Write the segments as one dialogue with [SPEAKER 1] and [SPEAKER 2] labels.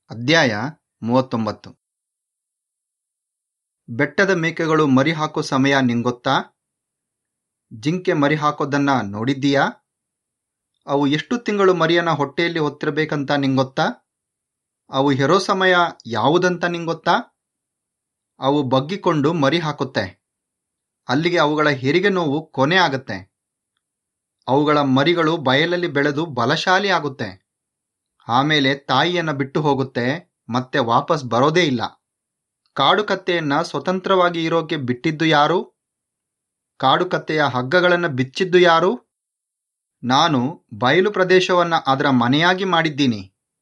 [SPEAKER 1] ಅಧ್ಯಾಯ ಮೂವತ್ತೊಂಬತ್ತು ಬೆಟ್ಟದ ಮೇಕೆಗಳು ಮರಿ ಹಾಕೋ ಸಮಯ ನಿಂಗೊತ್ತಾ ಜಿಂಕೆ ಮರಿ ಹಾಕೋದನ್ನ ನೋಡಿದ್ದೀಯಾ ಅವು ಎಷ್ಟು ತಿಂಗಳು ಮರಿಯನ್ನ ಹೊಟ್ಟೆಯಲ್ಲಿ ಹೊತ್ತಿರಬೇಕಂತ ನಿಂಗೊತ್ತಾ ಅವು ಹೆರೋ ಸಮಯ ಯಾವುದಂತ ನಿಂಗೊತ್ತಾ ಅವು ಬಗ್ಗಿಕೊಂಡು ಮರಿ ಹಾಕುತ್ತೆ ಅಲ್ಲಿಗೆ ಅವುಗಳ ಹೆರಿಗೆ ನೋವು ಕೊನೆ ಆಗತ್ತೆ ಅವುಗಳ ಮರಿಗಳು ಬಯಲಲ್ಲಿ ಬೆಳೆದು ಬಲಶಾಲಿ ಆಗುತ್ತೆ ಆಮೇಲೆ ತಾಯಿಯನ್ನ ಬಿಟ್ಟು ಹೋಗುತ್ತೆ ಮತ್ತೆ ವಾಪಸ್ ಬರೋದೇ ಇಲ್ಲ ಕಾಡು ಕತ್ತೆಯನ್ನ ಸ್ವತಂತ್ರವಾಗಿ ಇರೋಕೆ ಬಿಟ್ಟಿದ್ದು ಯಾರು ಕಾಡು ಕತ್ತೆಯ ಹಗ್ಗಗಳನ್ನು ಬಿಚ್ಚಿದ್ದು ಯಾರು ನಾನು ಬಯಲು ಪ್ರದೇಶವನ್ನ ಅದರ ಮನೆಯಾಗಿ ಮಾಡಿದ್ದೀನಿ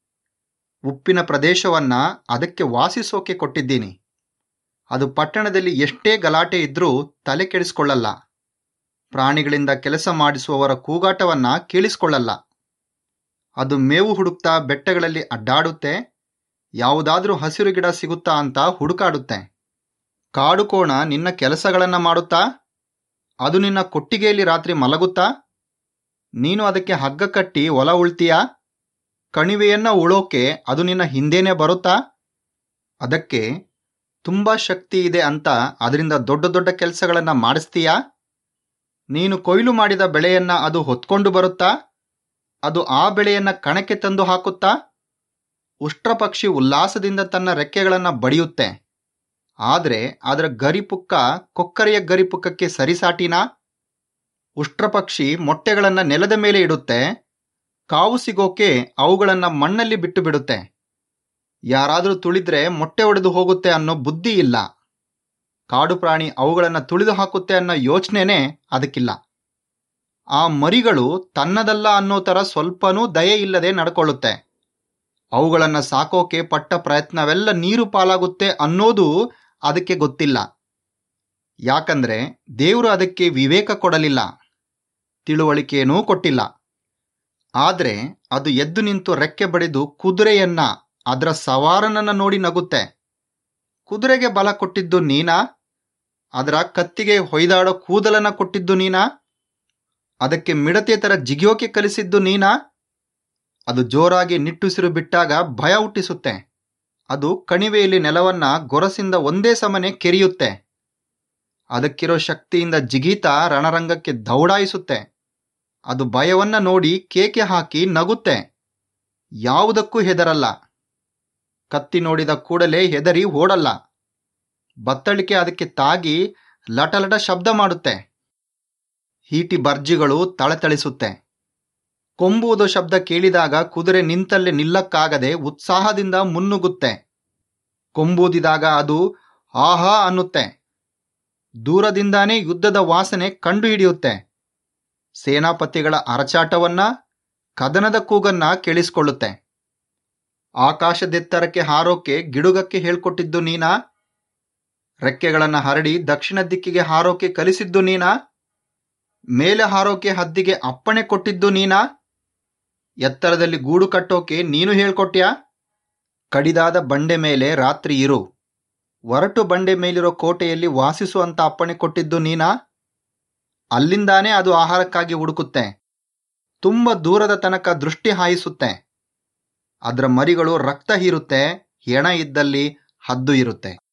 [SPEAKER 1] ಉಪ್ಪಿನ ಪ್ರದೇಶವನ್ನ ಅದಕ್ಕೆ ವಾಸಿಸೋಕೆ ಕೊಟ್ಟಿದ್ದೀನಿ ಅದು ಪಟ್ಟಣದಲ್ಲಿ ಎಷ್ಟೇ ಗಲಾಟೆ ಇದ್ರೂ ತಲೆ ಕೆಡಿಸ್ಕೊಳ್ಳಲ್ಲ ಪ್ರಾಣಿಗಳಿಂದ ಕೆಲಸ ಮಾಡಿಸುವವರ ಕೂಗಾಟವನ್ನ ಕೇಳಿಸ್ಕೊಳ್ಳಲ್ಲ ಅದು ಮೇವು ಹುಡುಕ್ತಾ ಬೆಟ್ಟಗಳಲ್ಲಿ ಅಡ್ಡಾಡುತ್ತೆ ಯಾವುದಾದ್ರೂ ಹಸಿರು ಗಿಡ ಸಿಗುತ್ತಾ ಅಂತ ಹುಡುಕಾಡುತ್ತೆ ಕಾಡು ಕೋಣ ನಿನ್ನ ಕೆಲಸಗಳನ್ನ ಮಾಡುತ್ತಾ ಅದು ನಿನ್ನ ಕೊಟ್ಟಿಗೆಯಲ್ಲಿ ರಾತ್ರಿ ಮಲಗುತ್ತಾ ನೀನು ಅದಕ್ಕೆ ಹಗ್ಗ ಕಟ್ಟಿ ಒಲ ಉಳ್ತೀಯಾ ಕಣಿವೆಯನ್ನ ಉಳೋಕೆ ಅದು ನಿನ್ನ ಹಿಂದೆನೆ ಬರುತ್ತಾ ಅದಕ್ಕೆ ತುಂಬಾ ಶಕ್ತಿ ಇದೆ ಅಂತ ಅದರಿಂದ ದೊಡ್ಡ ದೊಡ್ಡ ಕೆಲಸಗಳನ್ನ ಮಾಡಿಸ್ತೀಯಾ ನೀನು ಕೊಯ್ಲು ಮಾಡಿದ ಬೆಳೆಯನ್ನ ಅದು ಹೊತ್ಕೊಂಡು ಬರುತ್ತಾ ಅದು ಆ ಬೆಳೆಯನ್ನ ಕಣಕ್ಕೆ ತಂದು ಹಾಕುತ್ತಾ ಉಷ್ಟ್ರಪಕ್ಷಿ ಉಲ್ಲಾಸದಿಂದ ತನ್ನ ರೆಕ್ಕೆಗಳನ್ನ ಬಡಿಯುತ್ತೆ ಆದ್ರೆ ಅದರ ಗರಿಪುಕ್ಕ ಕೊಕ್ಕರೆಯ ಗರಿಪುಕ್ಕಕ್ಕೆ ಸರಿಸಾಟಿನಾ ಉಷ್ಟ್ರಪಕ್ಷಿ ಮೊಟ್ಟೆಗಳನ್ನ ನೆಲದ ಮೇಲೆ ಇಡುತ್ತೆ ಕಾವು ಸಿಗೋಕೆ ಅವುಗಳನ್ನ ಮಣ್ಣಲ್ಲಿ ಬಿಟ್ಟು ಬಿಡುತ್ತೆ ಯಾರಾದರೂ ತುಳಿದ್ರೆ ಮೊಟ್ಟೆ ಒಡೆದು ಹೋಗುತ್ತೆ ಅನ್ನೋ ಬುದ್ಧಿ ಇಲ್ಲ ಕಾಡು ಪ್ರಾಣಿ ಅವುಗಳನ್ನ ತುಳಿದು ಹಾಕುತ್ತೆ ಅನ್ನೋ ಯೋಚನೆನೇ ಅದಕ್ಕಿಲ್ಲ ಆ ಮರಿಗಳು ತನ್ನದಲ್ಲ ಅನ್ನೋ ತರ ಸ್ವಲ್ಪನೂ ದಯೆ ಇಲ್ಲದೆ ನಡ್ಕೊಳ್ಳುತ್ತೆ ಅವುಗಳನ್ನ ಸಾಕೋಕೆ ಪಟ್ಟ ಪ್ರಯತ್ನವೆಲ್ಲ ನೀರು ಪಾಲಾಗುತ್ತೆ ಅನ್ನೋದು ಅದಕ್ಕೆ ಗೊತ್ತಿಲ್ಲ ಯಾಕಂದ್ರೆ ದೇವರು ಅದಕ್ಕೆ ವಿವೇಕ ಕೊಡಲಿಲ್ಲ ತಿಳುವಳಿಕೆಯನ್ನೂ ಕೊಟ್ಟಿಲ್ಲ ಆದ್ರೆ ಅದು ಎದ್ದು ನಿಂತು ರೆಕ್ಕೆ ಬಡಿದು ಕುದುರೆಯನ್ನ ಅದರ ಸವಾರನನ್ನ ನೋಡಿ ನಗುತ್ತೆ ಕುದುರೆಗೆ ಬಲ ಕೊಟ್ಟಿದ್ದು ನೀನಾ ಅದರ ಕತ್ತಿಗೆ ಹೊಯ್ದಾಡೋ ಕೂದಲನ್ನ ಕೊಟ್ಟಿದ್ದು ನೀನಾ ಅದಕ್ಕೆ ಮಿಡತೆ ತರ ಜಿಗಿಯೋಕೆ ಕಲಿಸಿದ್ದು ನೀನಾ ಅದು ಜೋರಾಗಿ ನಿಟ್ಟುಸಿರು ಬಿಟ್ಟಾಗ ಭಯ ಹುಟ್ಟಿಸುತ್ತೆ ಅದು ಕಣಿವೆಯಲ್ಲಿ ನೆಲವನ್ನ ಗೊರಸಿಂದ ಒಂದೇ ಸಮನೆ ಕೆರಿಯುತ್ತೆ ಅದಕ್ಕಿರೋ ಶಕ್ತಿಯಿಂದ ಜಿಗೀತಾ ರಣರಂಗಕ್ಕೆ ದೌಡಾಯಿಸುತ್ತೆ ಅದು ಭಯವನ್ನ ನೋಡಿ ಕೇಕೆ ಹಾಕಿ ನಗುತ್ತೆ ಯಾವುದಕ್ಕೂ ಹೆದರಲ್ಲ ಕತ್ತಿ ನೋಡಿದ ಕೂಡಲೇ ಹೆದರಿ ಓಡಲ್ಲ ಬತ್ತಳಿಕೆ ಅದಕ್ಕೆ ತಾಗಿ ಲಟಲಟ ಶಬ್ದ ಮಾಡುತ್ತೆ ಹೀಟಿ ಬರ್ಜಿಗಳು ತಳತಳಿಸುತ್ತೆ ಕೊಂಬುವುದು ಶಬ್ದ ಕೇಳಿದಾಗ ಕುದುರೆ ನಿಂತಲ್ಲೇ ನಿಲ್ಲಕ್ಕಾಗದೆ ಉತ್ಸಾಹದಿಂದ ಮುನ್ನುಗ್ಗುತ್ತೆ ಕೊಂಬೂದಿದಾಗ ಅದು ಆಹಾ ಅನ್ನುತ್ತೆ ದೂರದಿಂದಾನೇ ಯುದ್ಧದ ವಾಸನೆ ಕಂಡು ಹಿಡಿಯುತ್ತೆ ಸೇನಾಪತಿಗಳ ಅರಚಾಟವನ್ನ ಕದನದ ಕೂಗನ್ನ ಕೇಳಿಸ್ಕೊಳ್ಳುತ್ತೆ ಆಕಾಶದೆತ್ತರಕ್ಕೆ ಹಾರೋಕೆ ಗಿಡುಗಕ್ಕೆ ಹೇಳ್ಕೊಟ್ಟಿದ್ದು ನೀನಾ ರೆಕ್ಕೆಗಳನ್ನ ಹರಡಿ ದಕ್ಷಿಣ ದಿಕ್ಕಿಗೆ ಹಾರೋಕೆ ಕಲಿಸಿದ್ದು ನೀನಾ ಮೇಲೆ ಹಾರೋಕೆ ಹದ್ದಿಗೆ ಅಪ್ಪಣೆ ಕೊಟ್ಟಿದ್ದು ನೀನಾ ಎತ್ತರದಲ್ಲಿ ಗೂಡು ಕಟ್ಟೋಕೆ ನೀನು ಹೇಳ್ಕೊಟ್ಯಾ ಕಡಿದಾದ ಬಂಡೆ ಮೇಲೆ ರಾತ್ರಿ ಇರು ಒರಟು ಬಂಡೆ ಮೇಲಿರೋ ಕೋಟೆಯಲ್ಲಿ ವಾಸಿಸುವಂತ ಅಪ್ಪಣೆ ಕೊಟ್ಟಿದ್ದು ನೀನಾ ಅಲ್ಲಿಂದಾನೇ ಅದು ಆಹಾರಕ್ಕಾಗಿ ಹುಡುಕುತ್ತೆ ತುಂಬ ದೂರದ ತನಕ ದೃಷ್ಟಿ ಹಾಯಿಸುತ್ತೆ ಅದರ ಮರಿಗಳು ರಕ್ತ ಹೀರುತ್ತೆ ಹೆಣ ಇದ್ದಲ್ಲಿ ಹದ್ದು ಇರುತ್ತೆ